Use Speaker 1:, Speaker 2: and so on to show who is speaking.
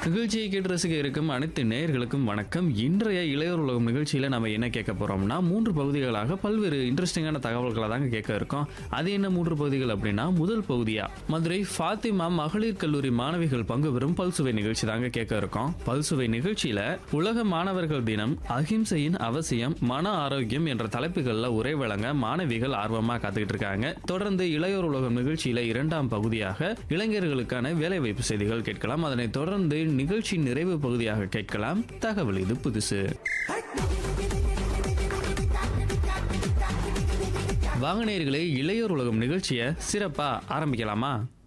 Speaker 1: நிகழ்ச்சியை கேட்டு ரசிக்க இருக்கும் அனைத்து நேயர்களுக்கும் வணக்கம் இன்றைய இளையோர் உலகம் நிகழ்ச்சியில் நம்ம என்ன கேட்க போறோம்னா மூன்று பகுதிகளாக பல்வேறு இன்ட்ரெஸ்டிங்கான தகவல்களை தாங்க கேட்க இருக்கோம் அது என்ன மூன்று பகுதிகள் அப்படின்னா முதல் பகுதியா மதுரை ஃபாத்திமா மகளிர் கல்லூரி மாணவிகள் பங்கு பெறும் பல்சுவை நிகழ்ச்சி தாங்க கேட்க இருக்கோம் பல்சுவை நிகழ்ச்சியில உலக மாணவர்கள் தினம் அகிம்சையின் அவசியம் மன ஆரோக்கியம் என்ற தலைப்புகள்ல உரை வழங்க மாணவிகள் ஆர்வமா காத்துக்கிட்டு இருக்காங்க தொடர்ந்து இளையோர் உலகம் நிகழ்ச்சியில இரண்டாம் பகுதியாக இளைஞர்களுக்கான வேலைவாய்ப்பு செய்திகள் கேட்கலாம் அதனைத் தொடர்ந்து நிகழ்ச்சி நிறைவு பகுதியாக கேட்கலாம் தகவல் இது புதுசு வாகனேர்களே இளையோர் உலகம் நிகழ்ச்சியை சிறப்பா ஆரம்பிக்கலாமா